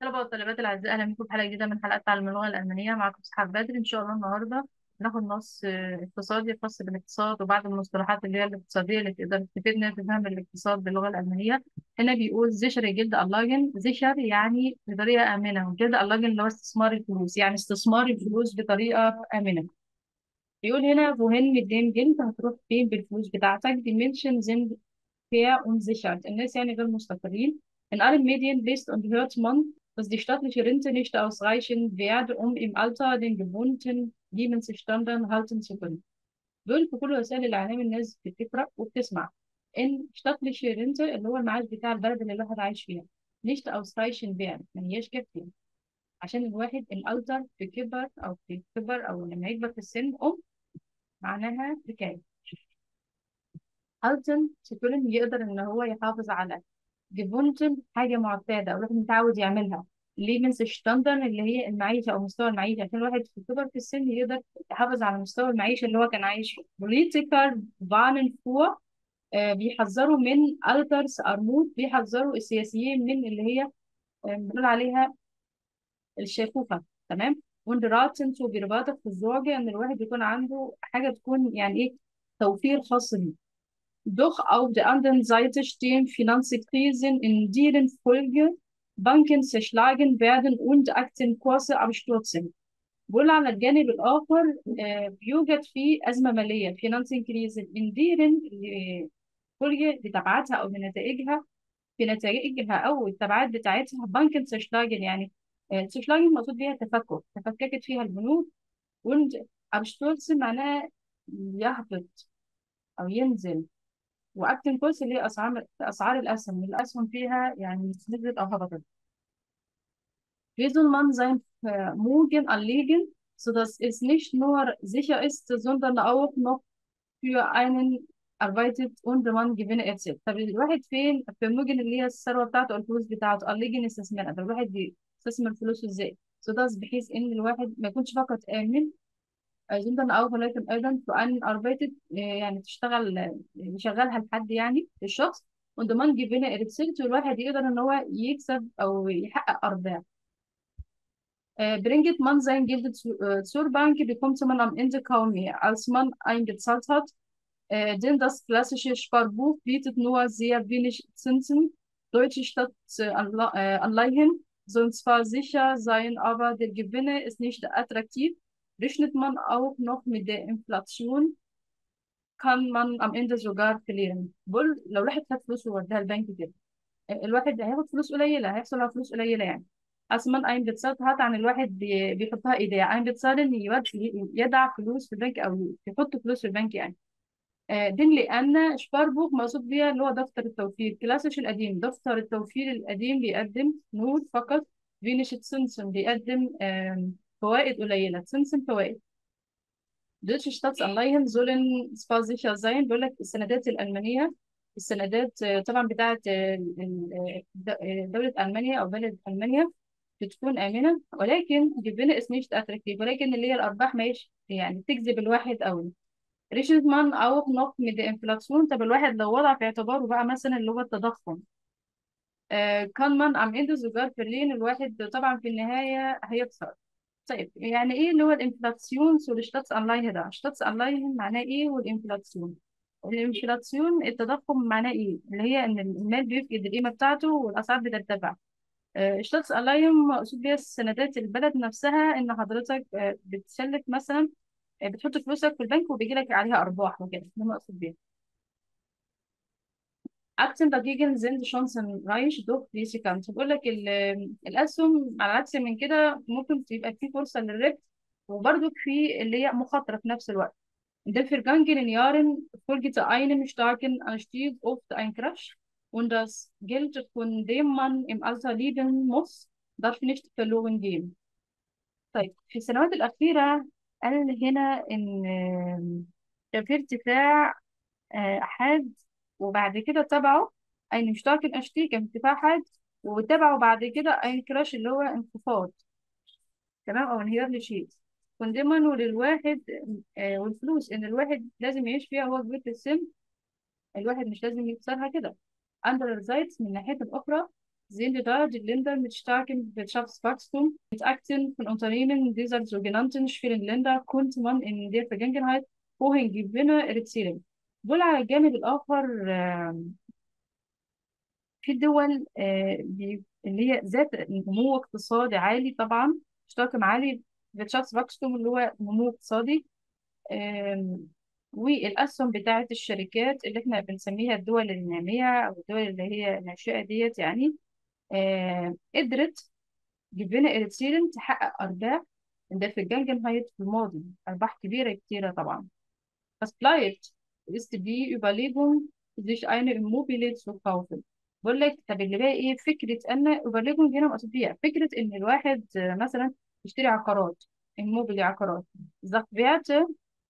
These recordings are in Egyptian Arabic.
طلبة والطالبات الأعزاء أهلا بكم في حلقة جديدة من حلقات تعلم اللغة الألمانية معكم سحاب بدر إن شاء الله النهاردة ناخد نص آه، اقتصادي خاص بالاقتصاد وبعض المصطلحات اللي هي الاقتصادية اللي تقدر تفيدنا في فهم الاقتصاد باللغة الألمانية هنا بيقول زيشر جلد ألاجن زيشر يعني بطريقة آمنة وجلد ألاجن اللي هو استثمار الفلوس يعني استثمار الفلوس بطريقة آمنة بيقول هنا wohin mit dem Geld هتروح فين بالفلوس بتاعتك die Menschen sind verunsichert الناس يعني غير مستقرين in allen Medien liest und hört man dass die staatliche Rente nicht ausreichen werde um im Alter den gewohnten Lebensstandard halten zu können دول في كل وسائل الإعلام الناس بتقرأ وبتسمع إن staatliche Rente اللي هو المعاش بتاع البلد اللي الواحد عايش فيها nicht ausreichen werden ما هياش كافية عشان الواحد الألتر في كبر أو في كبر أو لما يكبر في السن أم معناها حكاية ألتن سكولن يقدر إن هو يحافظ على جيفونتن حاجة معتادة أو الواحد متعود يعملها ليفنس شتاندر اللي هي المعيشة أو مستوى المعيشة عشان الواحد في كبر في السن يقدر يحافظ على مستوى المعيشة اللي هو كان عايش فيه بوليتيكال فانن فور بيحذروا من ألترس أرمود بيحذروا السياسيين من اللي هي آه، بنقول عليها الشيخوخة تمام وإن راتن تو بيرباطك في الزوجة إن الواحد يكون عنده حاجة تكون يعني إيه توفير خاص بيه Doch auf der anderen Seite stehen Finanzkrisen, in deren Folge Banken zerschlagen werden und Aktienkurse abstürzen. بقول على الجانب الآخر آه، بيوجد في أزمة مالية Finanzkrisen in deren آه، Folge بتبعاتها أو بنتائجها في نتائجها أو التبعات بتاعتها بانكن zerschlagen يعني zerschlagen المقصود بيها تفكك تفككت فيها البنوك und abstürzen معناها يهبط أو ينزل واكتن كورس اللي هي اسعار اسعار الاسهم الاسهم فيها يعني نزلت او هبطت Wie soll man sein Vermögen anlegen, sodass es nicht nur sicher ist, sondern auch noch für einen arbeitet und man Gewinne erzielt. طب الواحد فين الفرموجن اللي هي الثروة بتاعته أو الفلوس بتاعته anlegen استثمار طب الواحد يستثمر فلوسه ازاي؟ sodass بحيث إن الواحد ما يكونش فقط آمن sondern auch ولكن أيضا für einen arbeitet آه، يعني تشتغل آه، يشغلها لحد يعني الشخص und man Gewinne erzielt والواحد يقدر إن هو يكسب أو يحقق أرباح. Äh, bringt man sein Geld zu, äh, zur Bank, bekommt man am Ende kaum mehr, als man eingezahlt hat. Äh, denn das klassische Sparbuch bietet nur sehr wenig Zinsen. Deutsche Stadtanleihen sollen zwar sicher sein, aber der Gewinne ist nicht attraktiv. Rechnet man auch noch mit der Inflation, kann man am Ende sogar verlieren. بقول لو الواحد خد فلوس ووداها البنك كده آه، الواحد هياخد فلوس قليلة هيحصل على فلوس قليلة يعني أصلا أين بتصاد هات عن الواحد بي- بيحطها إيديه أين بتصاد إن يود- يدع فلوس في البنك أو يحط فلوس في البنك يعني آه، دين لأن شباربوك مقصود بيها اللي هو دفتر التوفير كلاسيش القديم دفتر التوفير القديم بيقدم نور فقط فينيش تسنسن بيقدم آم، فوائد قليلة تسنسن فوائد Deutsche Staatsanleihen sollen zwar sicher sein بيقول لك السندات الألمانية السندات آه، طبعا بتاعت آه، ال- آه، د- آه، دولة ألمانيا أو بلد ألمانيا بتكون آمنة ولكن جبنة ist nicht attraktiv ولكن اللي هي الأرباح ماهيش يعني تجذب الواحد أوي ريشارد مان auch noch mit der Inflation طب الواحد لو وضع في اعتباره بقى مثلا اللي هو التضخم آه، كان من am Ende sogar verlieren الواحد طبعا في النهاية هيخسر طيب يعني ايه اللي هو الانفلاسيون سو Staatsanleihe ده Staatsanleihen معناه ايه والانفلاسيون الانفلاسيون التضخم معناه ايه اللي هي ان المال بيفقد القيمة بتاعته والأسعار بترتفع آه، Staatsanleihen مقصود بيها السندات البلد نفسها ان حضرتك آه، بتسلك مثلا آه، بتحط فلوسك في البنك وبيجي لك عليها ارباح وكده ده مقصود بيها Aktien dagegen sind chancenreich doch riskant بقول لك ال- الأسهم على العكس من كده ممكن تبقى في فرصة للربح وبرضك في اللي هي مخاطرة في نفس الوقت. In den vergangenen Jahren folgte einem starken Anstieg oft ein Crash und das Geld, von dem man im Alter leben muss, darf nicht verloren gehen. طيب في السنوات الأخيرة قال هنا إن آم، كان في ارتفاع آه، حاد وبعد كده تبعه أي مشترك الأشتي كان ارتفاع حاد وتبعه بعد كده أي كراش اللي هو انخفاض تمام أو انهيار لشيء كنت دايما للواحد آه، والفلوس إن الواحد لازم يعيش فيها وهو كبير في السن الواحد مش لازم يكسرها كده أندر زايتس من الناحية الأخرى sehen wir da die Länder mit starkem Wirtschaftswachstum. Mit Aktien von Unternehmen dieser sogenannten schwierigen Länder konnte man in der Vergangenheit hohe Gewinne erzielen. دول على الجانب الآخر آم، في دول آه، بي- اللي هي ذات نمو اقتصادي عالي طبعا اشتراكهم عالي Wirtschaftswachstum اللي هو نمو اقتصادي آم، والأسهم بتاعت الشركات اللي احنا بنسميها الدول النامية أو الدول اللي هي ناشئة ديت يعني آه، قدرت جبنا إريتسيلن تحقق أرباح ده في الجنجنهايت في الماضي أرباح كبيرة كتيرة طبعا Was bleibt, ist die Überlegung, sich eine Immobilie zu kaufen. بقول لك طب اللي بقى ايه فكرة ان Überlegung هنا مقصود بيها فكرة ان الواحد آه، مثلا يشتري عقارات Immobilie عقارات Sachwerte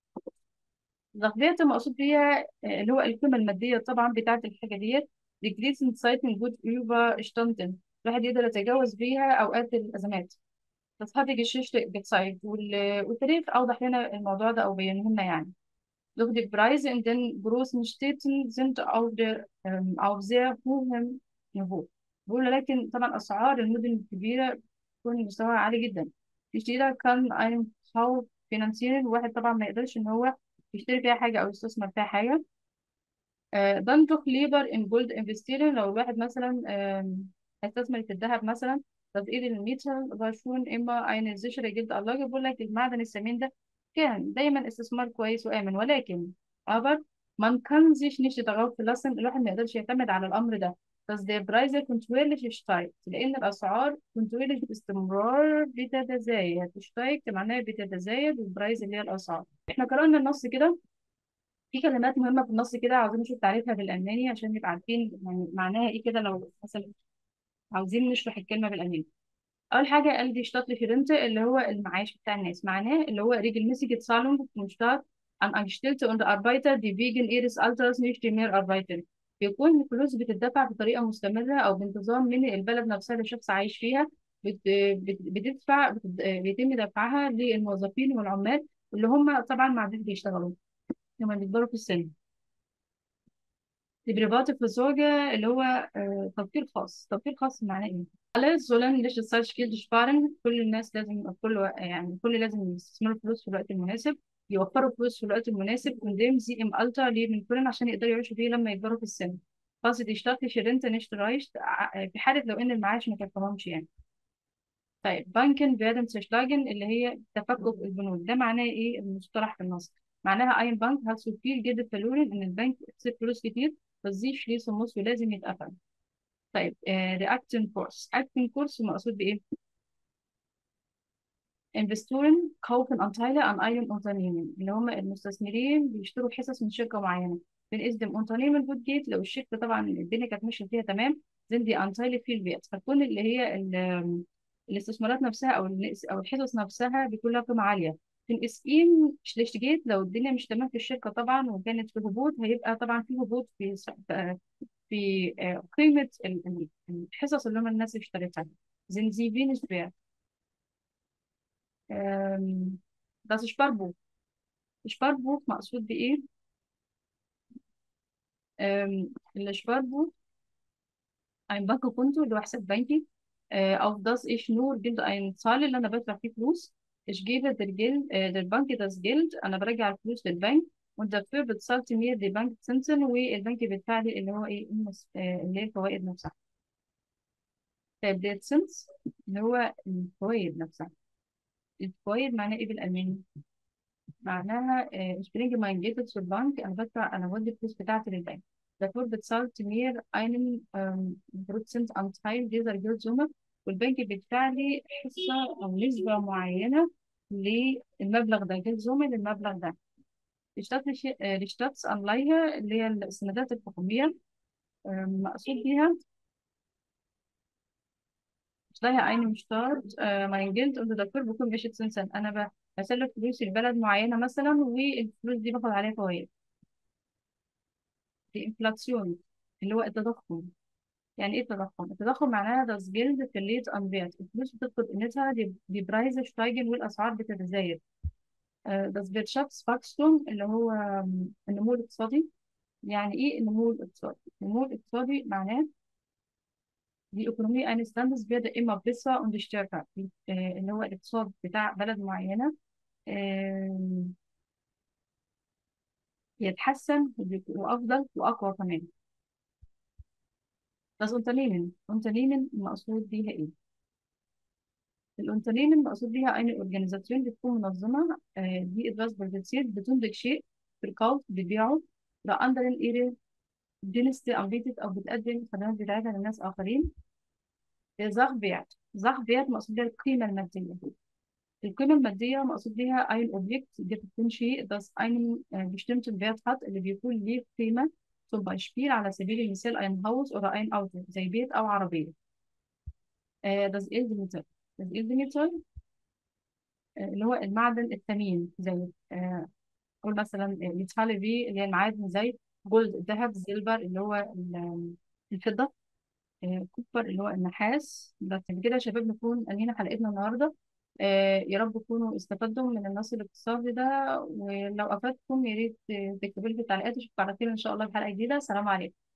Sachwerte مقصود بيها آه، اللي هو القيمة المادية طبعا بتاعت الحاجة ديت die Krisen Zeiten gut überstanden الواحد يقدر يتجاوز بيها أوقات الأزمات Das hat die Geschichte gezeigt وال- والتاريخ أوضح لنا الموضوع ده أو بينه لنا يعني Doch die Preise in den großen Städten sind auf der ähm, auf sehr hohem Niveau. بقول لكن طبعا أسعار المدن الكبيرة تكون مستواها عالي جدا. Jeder kann einen Kauf finanzieren الواحد طبعا ما يقدرش إن هو يشتري فيها حاجة أو يستثمر فيها حاجة. آه، dann doch lieber in Gold investieren لو الواحد مثلا ähm, هيستثمر في الذهب مثلا das Edelmetall war schon immer eine sichere Geldanlage بقول لك المعدن الثمين ده كان دايما استثمار كويس وآمن ولكن aber man kann sich nicht darauf verlassen الواحد ما يقدرش يعتمد على الأمر ده dass der Preise kontinuierlich steigt لأن الأسعار kontinuierlich باستمرار بتتزايد steigt معناها بتتزايد البرايز اللي هي الأسعار احنا قرأنا النص كده في كلمات مهمة في النص كده عاوزين نشوف تعريفها بالألماني عشان نبقى عارفين يعني معناها إيه كده لو مثلا عاوزين نشرح الكلمة بالألماني أول حاجة قال دي شتاتliche Rente اللي هو المعاش بتاع الناس معناه اللي هو regelmäßige Zahlung vom Staat an Angestellte und Arbeiter die wegen ihres Alters nicht mehr arbeiten بيكون الفلوس بتدفع بطريقة مستمرة أو بانتظام من البلد نفسها اللي الشخص عايش فيها بت- بت- بتدفع بت- بيتم دفعها للموظفين والعمال اللي هم طبعا ما عادش بيشتغلوا لما بيكبروا في السن تدريبات في الزوجة اللي هو آه، توفير خاص توفير خاص معناه ايه؟ على الزولان ليش السايش فيلد شبارن كل الناس لازم كل و... يعني كل لازم يستثمروا فلوس في الوقت المناسب يوفروا فلوس في الوقت المناسب قدام زي ام التا ليه من كلنا عشان يقدروا يعيشوا فيه لما يكبروا في السن خاصة يشتغل في رنت نشت رايش في حالة لو ان المعاش ما كفاهمش يعني طيب بانكن werden zerschlagen اللي هي تفكك البنوك ده معناه ايه المصطلح في النص معناها اين بنك hat so viel Geld verloren ان البنك خسر فلوس كتير فالزي schließen muss ولازم يتقفل طيب رياكتين كورس اكتين كورس مقصود بايه Investoren kaufen Anteile an einem Unternehmen اللي هم المستثمرين بيشتروا حصص من شركة معينة wenn es dem Unternehmen gut geht لو الشركة طبعا الدنيا كانت ماشية فيها تمام sind die Anteile viel wert فتكون اللي هي ال- الاستثمارات نفسها أو النقص- أو الحصص نفسها بيكون لها قيمة عالية في الاسقيم schlecht geht لو الدنيا مش تمام في الشركة طبعا وكانت في هبوط هيبقى طبعا في هبوط في في في آه، قيمة ال- ال- الحصص اللي هم الناس اشترتها sind sie wenig wert Ähm, das Sparbuch. Sparbuch مقصود بإيه؟ Ähm, السباربوك ein Bankkonto اللي هو حساب بنكي äh, auf das ich nur Geld einzahle اللي أنا بدفع فيه فلوس ich gebe der, Geld, äh, der Bank das Geld أنا برجع الفلوس للبنك und dafür bezahlt mir die Bank Zinsen والبنك بيدفع لي اللي هو إيه المس- آه، اللي هي الفوائد نفسها طيب ده السنس اللي هو الفوائد نفسها الفوائد معناه إيه بالألماني؟ معناها آه، ich bringe mein Geld zur Bank أنا بدفع أنا بدي الفلوس بتاعتي للبنك dafür bezahlt mir einen ähm, Prozentanteil dieser Geldsumme والبنك بيدفع لي حصة أو نسبة معينة للمبلغ ده جلدسومة للمبلغ ده الشتات الشتاتsanleihe اللي هي السندات الحكومية آم، مقصود بيها daher einem Staat äh, mein Geld und dafür bekomme ich Zinsen أنا ب- بسلف فلوسي لبلد معينة مثلا والفلوس دي باخد عليها فوائد دي انفلاسيون اللي هو التضخم يعني ايه التضخم؟ التضخم معناها das Geld verliert an Wert الفلوس بتفقد قيمتها دي دي Preise steigen والأسعار بتتزايد آه، das Wirtschaftswachstum اللي هو آم، النمو الاقتصادي يعني ايه النمو الاقتصادي؟ النمو الاقتصادي معناه Die Ökonomie eines Landes wird immer besser und stärker die- آه، اللي هو الاقتصاد بتاع بلد معينة آم، يتحسن وأفضل وأقوى كمان Das Unternehmen Unternehmen المقصود بيها إيه؟ الأنترنيمن مقصود بيها eine Organisation بتكون منظمة آه، die etwas produziert بتنتج شيء verkauft بتبيعه لأندرن ihre Dienste anbietet أو بتقدم الخدمات بتاعتها للناس آخرين Sachwert Sachwert مقصود بيها القيمة المادية القيمة المادية مقصود بيها ein Objekt دي بتكون شيء das einen äh, bestimmten Wert hat اللي بيكون ليه قيمة zum Beispiel على سبيل المثال ein Haus oder ein Auto زي بيت أو عربية آه، das Edelmetall das Edelmetall آه، اللي هو المعدن الثمين زي آه، قول مثلا ميتال في اللي هي المعادن زي جولد الذهب السيلفر اللي هو ال- الفضة آه، كوبر اللي هو النحاس بس كده يا شباب نكون انهينا حلقتنا النهارده آه، يا رب تكونوا استفدتم من النص الاقتصادي ده ولو افادكم يا ريت تكتبوا لي في التعليقات اشوفكم على خير ان شاء الله في حلقه جديده سلام عليكم